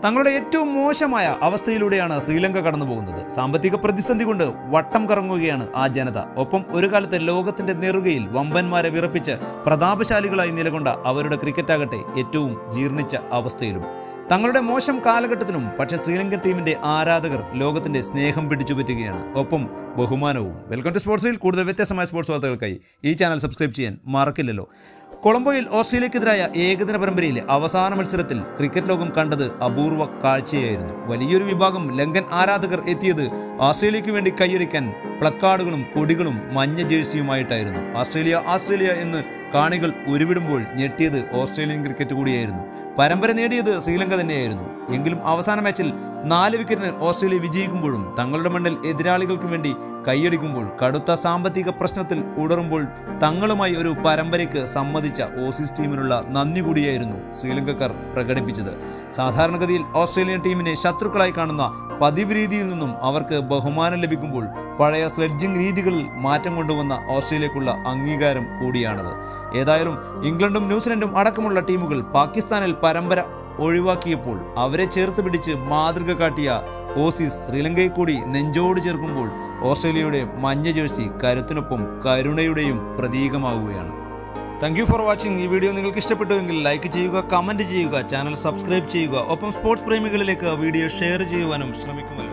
തങ്ങളുടെ ഏറ്റവും മോശമായ അവസ്ഥയിലൂടെയാണ് ശ്രീലങ്ക കടന്നു പോകുന്നത് സാമ്പത്തിക പ്രതിസന്ധി കൊണ്ട് വട്ടം കറങ്ങുകയാണ് ആ ജനത ഒപ്പം ഒരു കാലത്ത് ലോകത്തിന്റെ നെറുകയിൽ വമ്പന്മാരെ വിറപ്പിച്ച് പ്രതാപശാലികളായി നിലകൊണ്ട അവരുടെ ക്രിക്കറ്റ് ആകട്ടെ ഏറ്റവും ജീർണിച്ച അവസ്ഥയിലും തങ്ങളുടെ മോശം കാലഘട്ടത്തിനും പക്ഷേ ശ്രീലങ്കൻ ടീമിന്റെ ആരാധകർ ലോകത്തിന്റെ സ്നേഹം പിടിച്ചുപറ്റുകയാണ് ഒപ്പം ബഹുമാനവും വെൽക്കം ടു സ്പോർട്സിൽ കൂടുതൽ വ്യത്യസ്തമായ സ്പോർട്സ് വാർത്തകൾക്കായി ഈ ചാനൽ സബ്സ്ക്രൈബ് ചെയ്യാൻ മറക്കില്ലല്ലോ കൊളംബോയിൽ ഓസ്ട്രേലിയക്കെതിരായ ഏകദിന പരമ്പരയിലെ അവസാന മത്സരത്തിൽ ക്രിക്കറ്റ് ലോകം കണ്ടത് അപൂർവ കാഴ്ചയായിരുന്നു വലിയൊരു വിഭാഗം ലങ്കൻ ആരാധകർ എത്തിയത് ഓസ്ട്രേലിയക്ക് വേണ്ടി കൈയടിക്കാൻ പ്ലക്കാർഡുകളും കൊടികളും മഞ്ഞ ജേഴ്സിയുമായിട്ടായിരുന്നു ഓസ്ട്രേലിയ ഓസ്ട്രേലിയ എന്ന് കാണികൾ ഉരുവിടുമ്പോൾ ഞെട്ടിയത് ഓസ്ട്രേലിയൻ ക്രിക്കറ്റ് കൂടിയായിരുന്നു പരമ്പര നേടിയത് ശ്രീലങ്ക തന്നെയായിരുന്നു എങ്കിലും അവസാന മാച്ചിൽ നാല് വിക്കറ്റിന് ഓസ്ട്രേലിയ വിജയിക്കുമ്പോഴും തങ്ങളുടെ മണ്ണിൽ എതിരാളികൾക്ക് വേണ്ടി കൈയടിക്കുമ്പോൾ കടുത്ത സാമ്പത്തിക പ്രശ്നത്തിൽ ഉടറുമ്പോൾ തങ്ങളുമായി ഒരു പരമ്പരയ്ക്ക് സമ്മതിച്ച ഓസീസ് ടീമിനുള്ള നന്ദി കൂടിയായിരുന്നു ശ്രീലങ്കക്കാർ പ്രകടിപ്പിച്ചത് സാധാരണഗതിയിൽ ഓസ്ട്രേലിയൻ ടീമിനെ ശത്രുക്കളായി കാണുന്ന പതിവ് രീതിയിൽ നിന്നും അവർക്ക് ബഹുമാനം ലഭിക്കുമ്പോൾ പഴയ സ്ലെഡ്ജിംഗ് രീതികളിൽ മാറ്റം കൊണ്ടുവന്ന ഓസ്ട്രേലിയക്കുള്ള അംഗീകാരം കൂടിയാണത് ഏതായാലും ഇംഗ്ലണ്ടും ന്യൂസിലൻഡും അടക്കമുള്ള ടീമുകൾ പാകിസ്ഥാനിൽ പരമ്പര ഒഴിവാക്കിയപ്പോൾ അവരെ ചേർത്ത് പിടിച്ച് മാതൃക കാട്ടിയ ഓസീസ് ശ്രീലങ്കയെ കൂടി നെഞ്ചോട് ചേർക്കുമ്പോൾ ഓസ്ട്രേലിയയുടെ മഞ്ഞ ജേഴ്സി കരുത്തിനൊപ്പം കരുണയുടെയും പ്രതീകമാവുകയാണ് താങ്ക് യു ഫോർ വാച്ചിങ് ഈ വീഡിയോ നിങ്ങൾക്ക് ഇഷ്ടപ്പെട്ടുവെങ്കിൽ ലൈക്ക് ചെയ്യുക കമൻറ്റ് ചെയ്യുക ചാനൽ സബ്സ്ക്രൈബ് ചെയ്യുക ഒപ്പം സ്പോർട്സ് പ്രേമികളിലേക്ക് വീഡിയോ ഷെയർ ചെയ്യുവാനും ശ്രമിക്കുമല്ലോ